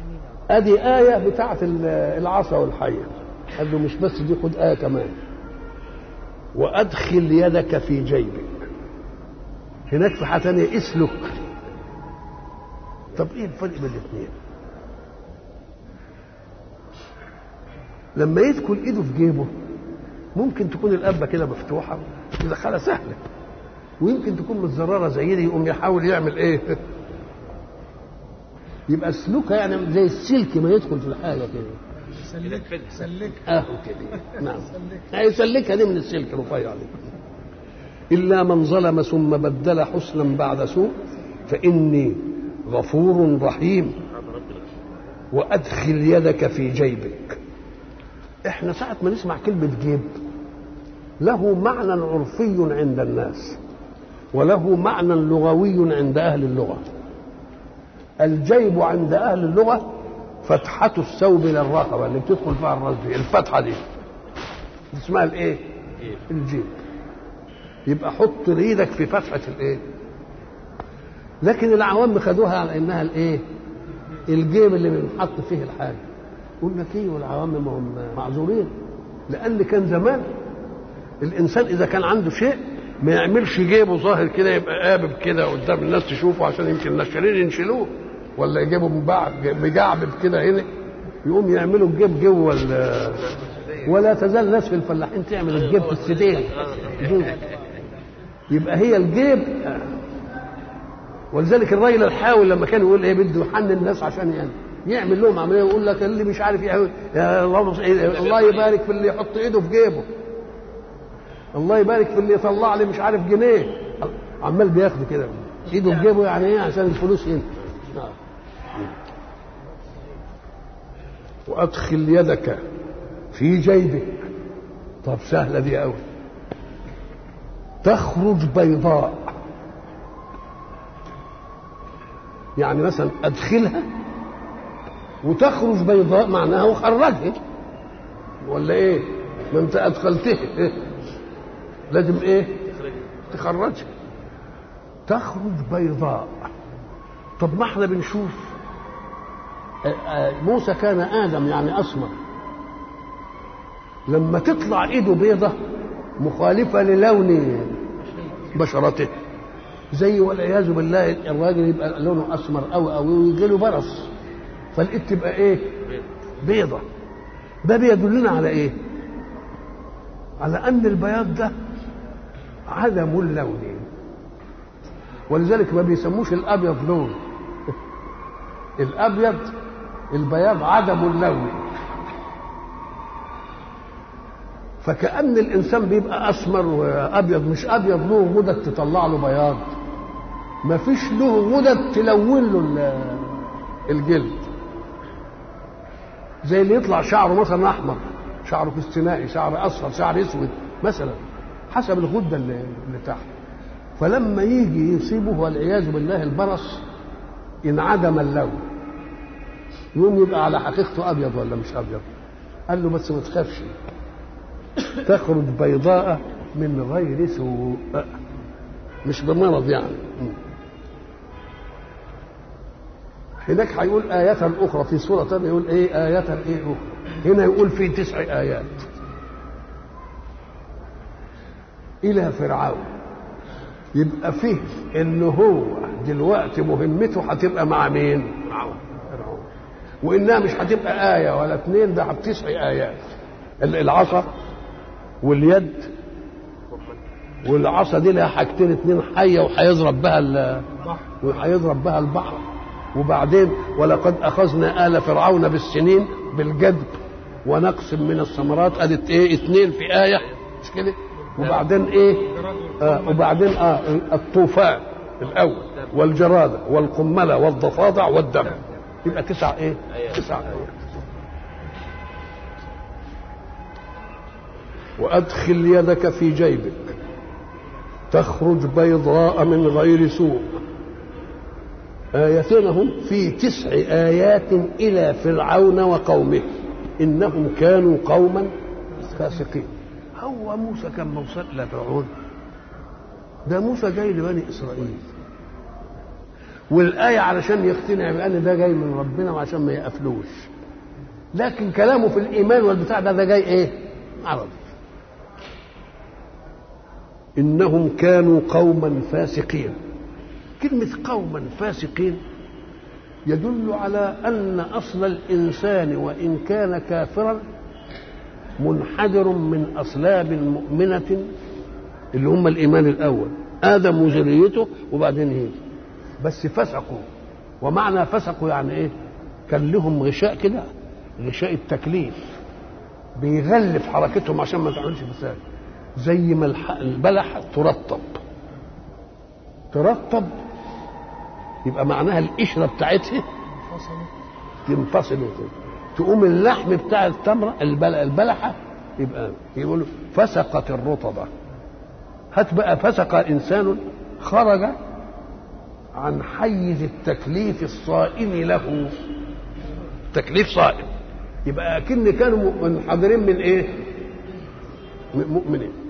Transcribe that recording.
ادي آية بتاعت العصا والحية قال له مش بس دي خد آية كمان وأدخل يدك في جيبك هناك في حاجة تانية اسلك طب ايه الفرق بين الاثنين؟ لما يدخل ايده في جيبه ممكن تكون القبه كده مفتوحه يدخلها سهله ويمكن تكون متزرره زي دي يقوم يحاول يعمل ايه يبقى سلوكها يعني زي السلك ما يدخل في الحاجه كده سلك سلك اه كده نعم هيسلكها دي من السلك رفيع دي الا من ظلم ثم بدل حسنا بعد سوء فاني غفور رحيم وادخل يدك في جيبك احنا ساعة ما نسمع كلمة جيب له معنى عرفي عند الناس وله معنى لغوي عند أهل اللغة الجيب عند أهل اللغة فتحة الثوب للرقبة اللي بتدخل فيها الراس دي الفتحة دي اسمها الايه؟ الجيب يبقى حط ايدك في فتحة الايه؟ لكن العوام خدوها على انها الايه؟ الجيب اللي بنحط فيه الحاجة قلنا فيه والعوام ما هم معذورين لان كان زمان الانسان اذا كان عنده شيء ما يعملش جيبه ظاهر كده يبقى قابب كده قدام الناس تشوفه عشان يمكن النشالين ينشلوه ولا يجيبوا مجعبب كده هنا يقوم يعملوا الجيب جوه ولا ولا تزال ناس في الفلاحين تعمل الجيب في السدين يبقى هي الجيب ولذلك الراجل الحاول لما كان يقول ايه بده يحنن الناس عشان يعني يعمل لهم عمليه يقول لك اللي مش عارف يا الله يبارك في اللي يحط ايده في جيبه الله يبارك في اللي يطلع لي مش عارف جنيه عمال بياخد كده ايده في جيبه يعني ايه عشان الفلوس هنا وادخل يدك في جيبك طب سهله دي قوي تخرج بيضاء يعني مثلا ادخلها وتخرج بيضاء معناها وخرجها ولا ايه ما انت ادخلته إيه؟ لازم ايه تخرجها تخرج بيضاء طب ما احنا بنشوف موسى كان ادم يعني اسمر لما تطلع ايده بيضة مخالفة للون بشرته زي والعياذ بالله الراجل يبقى لونه اسمر قوي قوي ويجي له برص فالايد تبقى ايه بيضة ده بيدلنا على ايه على ان البياض ده عدم اللون ولذلك ما بيسموش الابيض لون الابيض البياض عدم اللون فكأن الإنسان بيبقى أسمر وأبيض مش أبيض له غدد تطلع له بياض ما فيش له غدد تلون له الجلد زي اللي يطلع شعره مثلا أحمر شعره كستنائي شعر أصفر شعر أسود مثلا حسب الغدة اللي, اللي تحت فلما يجي يصيبه والعياذ بالله البرص انعدم اللون يقوم يبقى على حقيقته ابيض ولا مش ابيض قال له بس ما تخافش تخرج بيضاء من غير سوء مش بمرض يعني هناك هيقول آية أخرى في سورة ثانية يقول إيه آية إيه أخرى هنا يقول في تسع آيات إلى فرعون يبقى فيه إن هو دلوقتي مهمته هتبقى مع مين؟ فرعون وإنها مش هتبقى آية ولا اثنين ده تسع آيات العصا واليد والعصا دي لها حاجتين اتنين حيه وهيضرب بها وهيضرب بها البحر وبعدين ولقد اخذنا ال فرعون بالسنين بالجدب ونقص من الثمرات ادت ايه اتنين في ايه مش كده وبعدين ايه آه وبعدين اه الطوفان الاول والجراده والقمله والضفادع والدم يبقى تسع ايه تسع ايات وادخل يدك في جيبك تخرج بيضاء من غير سوء آيتين هم في تسع آيات إلى فرعون وقومه إنهم كانوا قوما فاسقين هو موسى كان موصل إلى فرعون ده موسى جاي لبني إسرائيل والآية علشان يقتنع بأن ده جاي من ربنا وعشان ما يقفلوش لكن كلامه في الإيمان والبتاع ده ده جاي إيه؟ عربي إنهم كانوا قوما فاسقين كلمة قوما فاسقين يدل على أن أصل الإنسان وإن كان كافرا منحدر من أصلاب مؤمنة اللي هم الإيمان الأول آدم وذريته وبعدين هي بس فسقوا ومعنى فسقوا يعني إيه كان لهم غشاء كده غشاء التكليف بيغلف حركتهم عشان ما تعملش فساد زي ما البلح ترطب ترطب يبقى معناها القشره بتاعتها تنفصل تقوم اللحم بتاع التمره البلحه يبقى يقولوا فسقت الرطبه هات بقى فسق انسان خرج عن حيز التكليف الصائم له تكليف صائم يبقى اكن كانوا منحدرين من ايه؟ مؤمنين